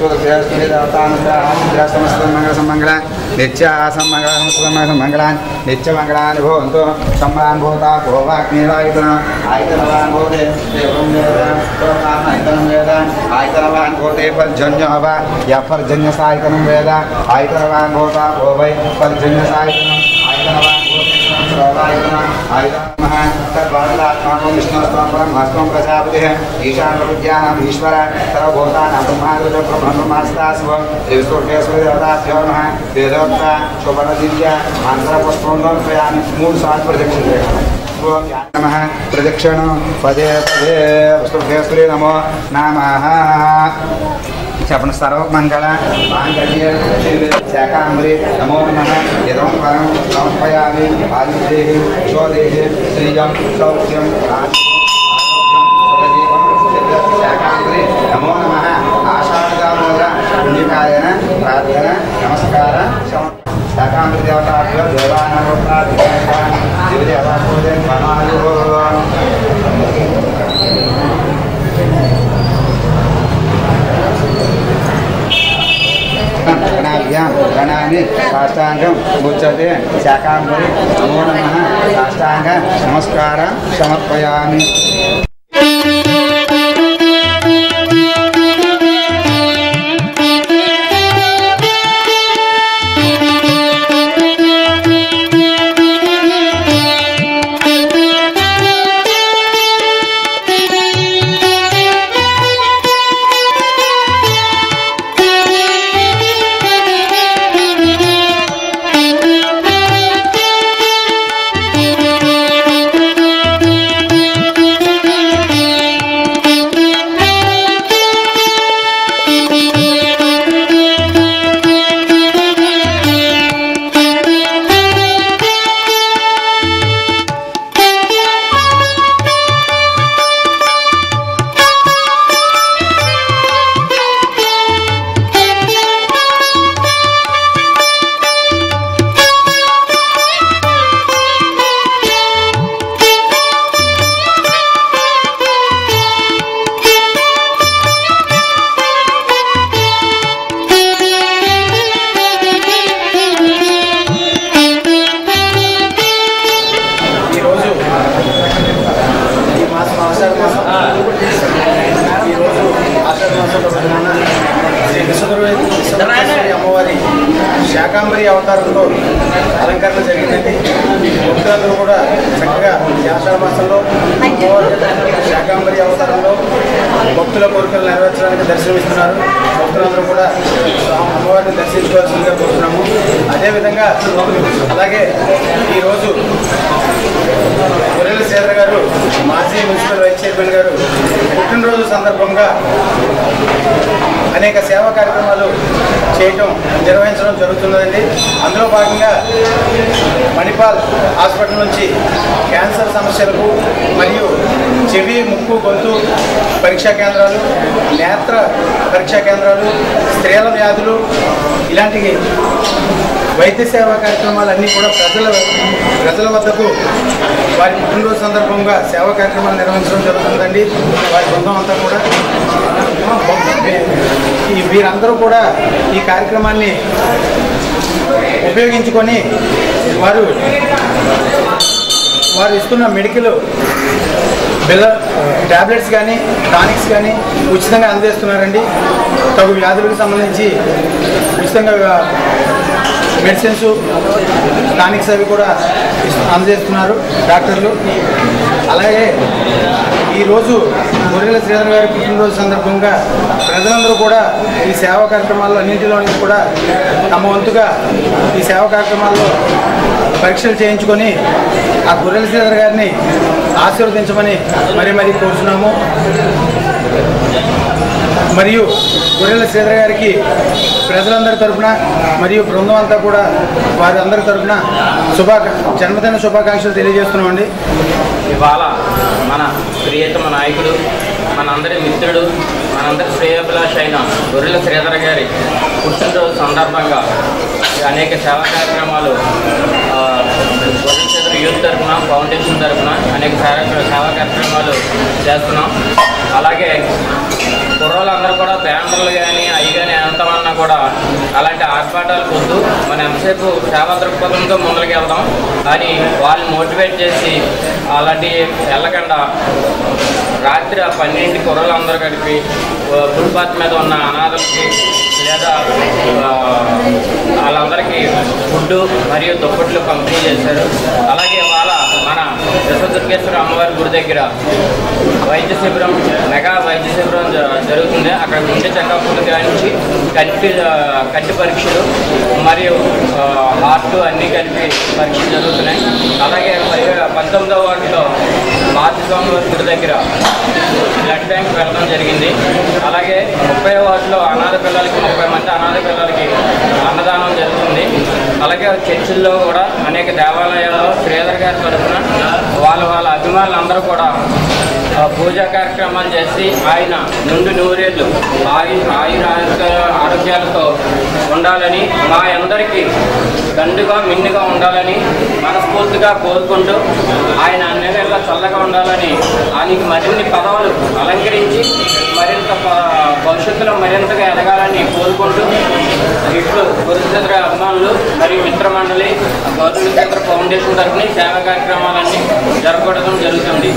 సమస్త నిత్య సమంగళ సమస్త మంగళాన్ నిత్య మంగళాన్ని భవంతు సమ్మాన్ భూత భోవాగ్నిరాయుధన ఆయుధనవాన్ భూతే దేవం వేద ఆయుధనం వేద ఆయుధనవాన్ భూతే పర్జన్య వా య పర్జన్య సాయుధనం వేద ఆయుధనవాన్ భూత భోవై పర్జన్య సాయుధనం ఆయుధనవాన్ భూతే विष्णुस्वाम प्रजापति ईशान विद्यानाम ईश्वर सर्वभूतानां ब्रह्मादि ब्रह्मस्तास्व देवस्वर्गेश्वरदेवताभ्यो नमः वेदोक्त शोभनदिव्य आन्ध्रपुष्पं मूल सात प्रदक्षिण नमः प्रदक्षिण पदे पदे वस्तुभ्यस्वरे नमो नमः చెప్పండి సర్వమంగళ మాంగళ్య శాకాంబరి నమో నమ ఇదం పరం సమర్పయామి ఆదిదేహి శోదేహి శ్రీయం సౌఖ్యం శాకాంబరి నమో నమ ఆషాఢదామోదర పుణ్యకాయన ప్రార్థన నమస్కార శాకాంబరి దేవతాభ్యో దేవానామోదాన్ దివ్య అవాకోదే మనాలు గణాభ్యాం గణాన్ని సాష్టాంగం ఉచ్యతే శాకాంబరి నమో నమ సాష్టాంగ నమస్కారం సమర్పయామి ఈరోజు ఈ మాసం ఆషాఢ మాసం ఈరోజు ఆషాఢ మాసంలో ప్రధాన శ్రీ విశ్వదుర్వే విశ్వదుర్వేశ్వరి అమ్మవారి శాకాంబరి అవతారంలో అలంకరణ జరిగిందండి భక్తులందరూ కూడా చక్కగా ఈ ఆషాఢ మాసంలో అమ్మవారి శాకాంబరి అవతారంలో భక్తుల కోరికలు నెరవేర్చడానికి దర్శనమిస్తున్నారు భక్తులందరూ కూడా అమ్మవారిని దర్శించుకోవాల్సిందిగా కోరుతున్నాము అదేవిధంగా అలాగే ఈరోజు గొర్రెల శ్రీధర్ గారు మాజీ మున్సిపల్ వైస్ చైర్మన్ గారు పుట్టినరోజు సందర్భంగా అనేక సేవా కార్యక్రమాలు చేయటం నిర్వహించడం జరుగుతున్నదండి అందులో భాగంగా మణిపాల్ హాస్పిటల్ నుంచి క్యాన్సర్ సమస్యలకు మరియు చెవి ముక్కు గొంతు పరీక్షా కేంద్రాలు నేత్ర పరీక్షా కేంద్రాలు స్త్రీల వ్యాధులు ఇలాంటి వైద్య సేవా కార్యక్రమాలన్నీ కూడా ప్రజల ప్రజల వద్దకు వారి పుట్టినరోజు సందర్భంగా సేవా కార్యక్రమాలు నిర్వహించడం జరుగుతుందండి వారి బృందం అంతా కూడా ఈ వీరందరూ కూడా ఈ కార్యక్రమాన్ని ఉపయోగించుకొని వారు వారు ఇస్తున్న మెడికల్ బిల్ల ట్యాబ్లెట్స్ కానీ టానిక్స్ కానీ ఉచితంగా అందజేస్తున్నారండి తగు వ్యాధులకు సంబంధించి ఉచితంగా మెడిసిన్స్ టానిక్స్ అవి కూడా ఇస్- అందజేస్తున్నారు డాక్టర్లు అలాగే ఈరోజు గొర్రెల శ్రీధర్ గారి పుట్టినరోజు సందర్భంగా ప్రజలందరూ కూడా ఈ సేవా కార్యక్రమాల్లో అన్నింటిలోని కూడా తమ వంతుగా ఈ సేవా కార్యక్రమాల్లో పరీక్షలు చేయించుకొని ఆ గొర్రెల శ్రీధర్ గారిని ఆశీర్వదించమని మరీ మరీ కోరుతున్నాము మరియు గొర్రెల శ్రీధర్ గారికి ప్రజలందరి తరపున మరియు బృందం అంతా కూడా వారి అందరి తరపున శుభాక జన్మదిన శుభాకాంక్షలు తెలియజేస్తున్నామండి ఇవాళ మన ప్రియతమ నాయకుడు మనందరి మిత్రుడు మనందరి శ్రేయోభిలాష అయిన గొర్రెల శ్రీధర గారి పుట్టినరోజు సందర్భంగా అనేక సేవా కార్యక్రమాలు ఆ, గొర్రెల శ్రీధర యూత్ తరఫున ఫౌండేషన్ తరఫున అనేక సేవా సేవా కార్యక్రమాలు చేస్తున్నాం అలాగే కుర్రోళ్ళందరూ కూడా బ్యానర్లు కానీ అవి కానీ అంతమన్నా కూడా అలాంటి ఆర్భాటాలు వద్దు మనం ఎంతసేపు సేవా దృక్పథంతో ముందరికి వెళ్దాం అని వాళ్ళని మోటివేట్ చేసి అలాంటి వెళ్ళకుండా రాత్రి ఆ పన్నెండు కుర్రలందరూ కలిపి ఆ, ఫుట్పాత్ మీద ఉన్న అనాథలకి లేదా ఆ, వాళ్ళందరికీ ఫుడ్ మరియు దుప్పట్లు పంపిణీ చేశారు అలాగే వాళ్ళ మన విశ్వదుర్గేశ్వర అమ్మవారి గుడి దగ్గర వైద్య శిబిరం మెగా వైద్య శిబిరం జ- జరుగుతుంది అక్కడ గుండె చెకప్లు కానించి కంటి ఆ, కంటి పరీక్షలు మరియు ఆ, హార్ట్ అన్నీ కలిపి పరీక్షలు జరుగుతున్నాయి అలాగే మరి పంతొమ్మిదవ వార్డులో మాతి స్వామి వారి గుడి దగ్గర బ్లడ్ బ్యాంక్ వెళ్ళడం జరిగింది అలాగే ముప్పై వార్డులో అనాథ పిల్లలకి ముప్పై మంది అనాథ పిల్లలకి అన్నదానం జరుగుతుంది అలాగే చర్చిల్లో కూడా అనేక దేవాలయాల్లో శ్రీధర్ గారి తరఫున వాళ్ళ వాళ్ళ అభిమానులందరూ కూడా ఆ, పూజా కార్యక్రమాలు చేసి ఆయన నుండి నూరేళ్ళు ఆయు ఆయుర ఆరోగ్య- ఆరోగ్యాలతో ఉండాలని మా అందరికీ దండుగా మిన్నుగా ఉండాలని మనస్ఫూర్తిగా కోరుకుంటూ ఆయన అన్ని వేళ చల్లగా ఉండాలని ఆయనకి మరిన్ని పదవులు అలంకరించి మరింత ప- భవిష్యత్తులో మరింతగా ఎదగాలని కోరుకుంటూ ఇట్లు గురుచంద్ర అభిమానులు మరియు మిత్రమండలి గౌతమి చంద్ర ఫౌండేషన్ తరఫున ఈ సేవా కార్యక్రమాలన్నీ జరపడం జరుగుతుంది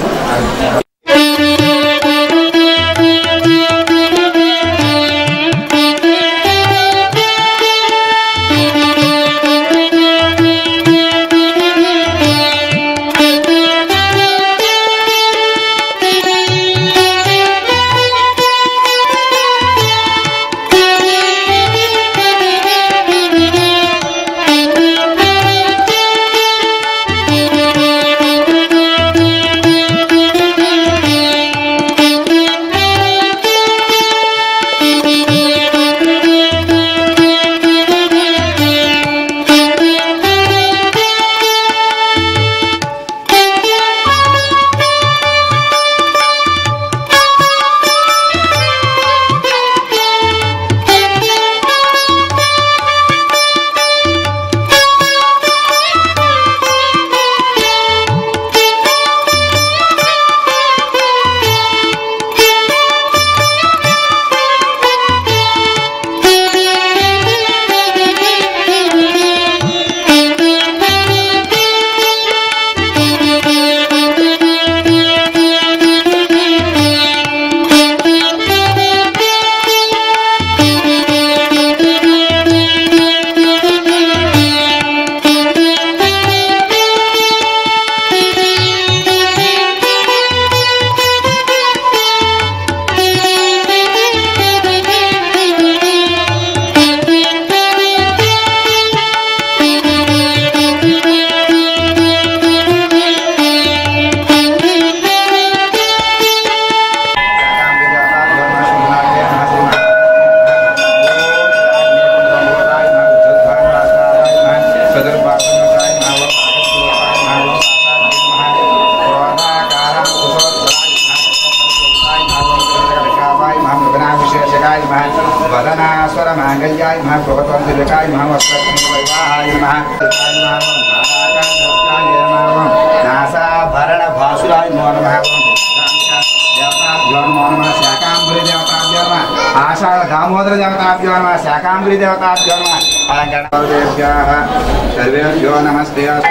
వదనాస్వర మాంగళ్యాయ మహా భగవతం దివ్యకాయ మహా వస్త్రస్మి వైవాహాయ మహా నాసాభరణ భాసురాయ నమో నమః దేవతాభ్యో నమో నమః శాకాంబరి దేవతాభ్యో నమః ఆషాఢ దామోదర దేవతాభ్యో నమః శాకాంబరి దేవతాభ్యో నమః అలంకరణదేభ్యः సర్వేభ్యో నమస్తే అస్తు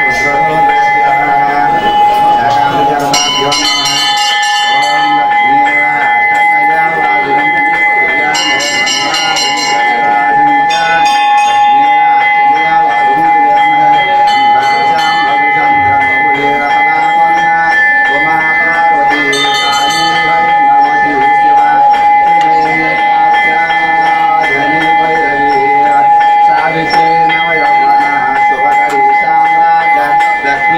శాకాంబరి దేవతాభ్యో నమః ఓం లక్ష్మీ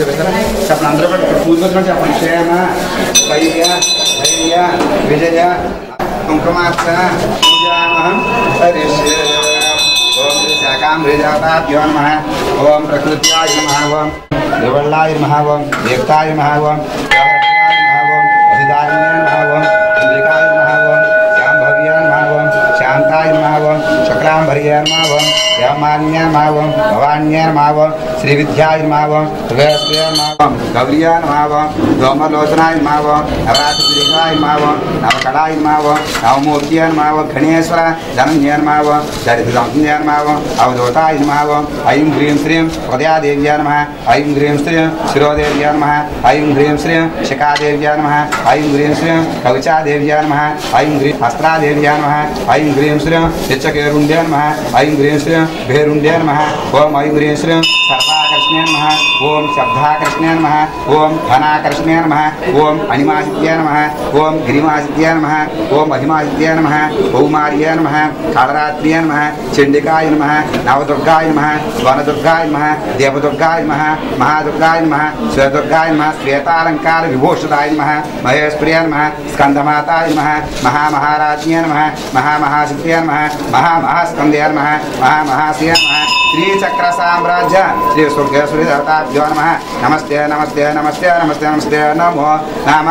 చెప్పండి అందరూ కూడా ఇక్కడ పూజ వచ్చినట్టు చెప్పండి క్షేమ ధైర్య ధైర్య విజయ కుంకుమార్చ పూజామహం హరిష్యే ఓం శ్రీ శాకాంబిజాతాభ్యో నమ ఓం ప్రకృత్యాయ నమ ఓం దివళ్ళాయ నమ ఓం దేవతాయ నమ ఓం దేవరక్షాయ నమ ఓం అధిదారిణ్యాయ నమ ఓం అంబికాయ నమ ఓం శాంభవ్యాయ నమ ఓం శాంతాయ నమ ఓం శుక్లాంబర్యాయ నమ ఓం దేవమాన్యాయ నమ ఓం భవాన్యాయ నమ ఓం శ్రీ విద్యాయ నమ ఓం హృదయస్యాయ నమ ఓం గౌర్యాయ నమ ఓం దోమలోచనాయ నమ ఓం నవరాత్రిగాయ నమ ఓం నవకళాయ నమ ఓం నవమూర్త్యాయ నమ ఓం గణేశ్వర ధనంజయ నమ ఓం దరిద్రంజయ నమ ఓం అవధూతాయ నమ ఓం ఐం హ్రీం శ్రీం హృదయాదేవ్యా నమ ఐం హ్రీం శ్రీం శిరోదేవ్యా నమ ఐం హ్రీం శ్రీం శిఖాదేవ్యా నమ ఐం హ్రీం శ్రీం కవిచాదేవ్యా నమ ఐం హ్రీం హస్త్రాదేవ్యా నమ ఐం హ్రీం శ్రీం చిచ్చకేరుండ్యా నమ ఐం హ్రీం శ్రీం భేరుండ్యా నమ ఓం ఐం హ్రీం శ్రీం సర్వాకర్షణే నమ ఓం శబ్దాకర్షణే నమ ఓం ధనాకర్షణే నమ ఓం అణిమాసిద్య నమ ఓం గిరిమాసిద్య నమ ఓం అధిమాసిద్య నమ కౌమార్య నమ కాళరాత్రియ నమ చండికాయ నమ నవదుర్గాయ నమ వనదుర్గాయ నమ దేవదుర్గాయ నమ మహాదుర్గాయ నమ శివదుర్గాయ నమ శ్వేతాలంకార విభూషితాయ నమ మహేశ్వర్య నమ స్కందమాతాయ నమ మహామహారాజ్ఞ నమ మహామహాసిద్ధ్య నమ మహామహాస్కందయ నమ మహామహాశయ నమ శ్రీచక్ర సామ్రాజ్య శ్రీ స్వర్గేశ్వరి దేవతాభ్యో నమ నమస్తే నమస్తే నమస్తే నమస్తే నమస్తే నమో నమ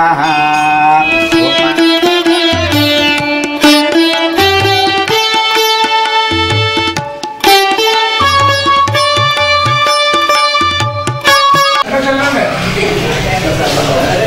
ఇక్కడ